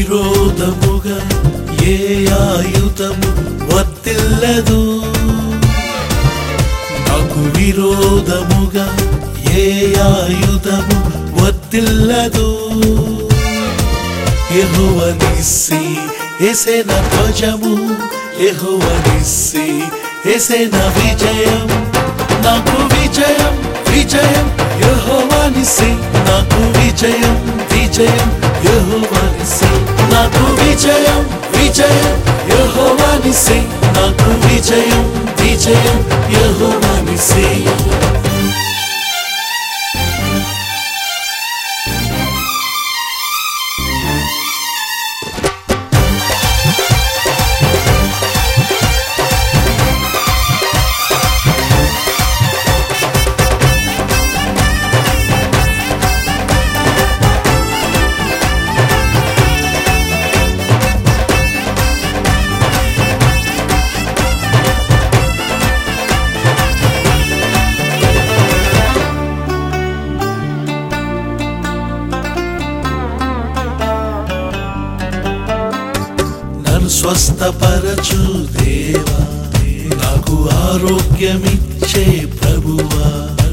విరోధముగా ఏ ఆయుధము వర్తిల్లదు నాకు విరోధముగా ఏ ఆయుధము వర్తిల్లదు యెహోవనిస్సి ఎసెన ధ్వజము యెహోవనిస్సి ఎసెన విజయం నాకు విజయం విజయం యెహోవనిస్సి నాకు విజయం విజయం యెహోవనిస్సి నాకు విజయం విజయం యెహోవనిస్సి నాకు విజయం విజయం యెహోవనిస్సి నన్ను స్వస్థపరచు దేవా నాకు ఆరోగ్యమిచ్చే ప్రభువా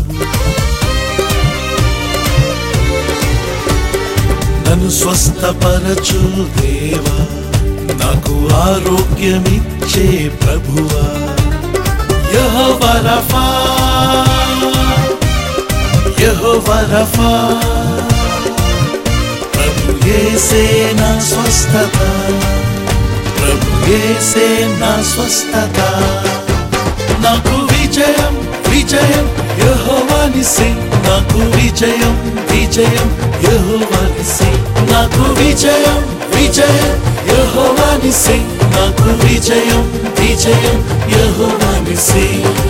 నన్ను స్వస్థపరచు దేవా నాకు ఆరోగ్యమిచ్చే ప్రభువా యెహోవా రఫా యెహోవా రఫా ప్రభు యేసే నా స్వస్థత ప్రభు యేసే నా స్వస్థత నాకు విజయం విజయం యెహోవానిసి నాకు విజయం విజయం యెహోవానిసి నాకు విజయం విజయం యెహోవానిసి నాకు విజయం విజయం యెహోవానిసి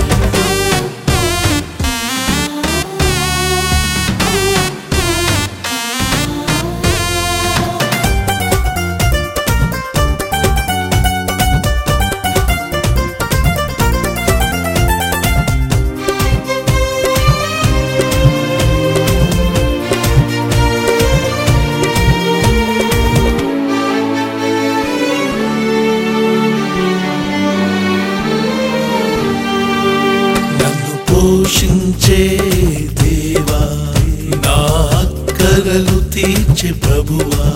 నన్ను పోషించే దేవా నా అక్కరలు తీర్చే ప్రభువా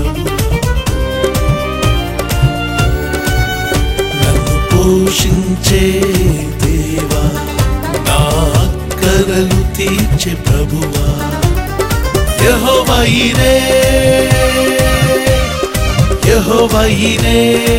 నన్ను పోషించే దేవా నా అక్కరలు తీర్చే ప్రభువా యెహోవా ఈరే యెహోవా ఈరే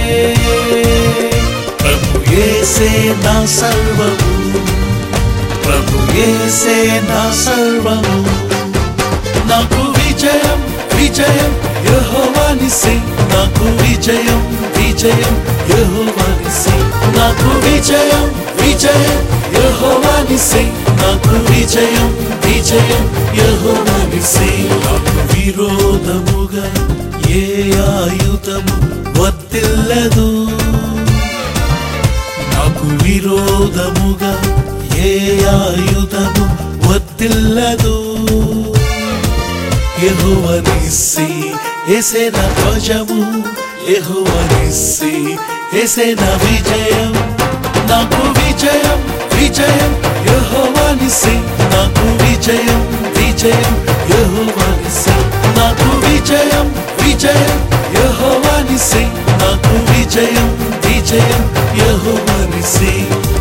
ప్రభు యేసే నా సర్వము ప్రభు యేసే నా సర్వము నాకు విజయం విజయం యెహోవానిసి నాకు విజయం విజయం యెహోవానిసి నాకు విజయం విజయం యెహోవానిసి నాకు విజయం విజయం యెహోవానిసి నాకు విరోధముగా ఏ ఆయుధము వర్తిల్లదు నాకు విరోధముగా ఏ ఆయుధము వర్తిల్లదు యెహోవనిస్సి ఎసెన ధ్వజము యెహోవనిస్సి ఎసెన విజయం నాకు విజయం విజయం యెహోవనిస్సి నాకు విజయం విజయం యెహోవనిస్సి నాకు విజయం విజయం యెహోవనిస్సి నాకు విజయం విజయం యెహోవనిస్సి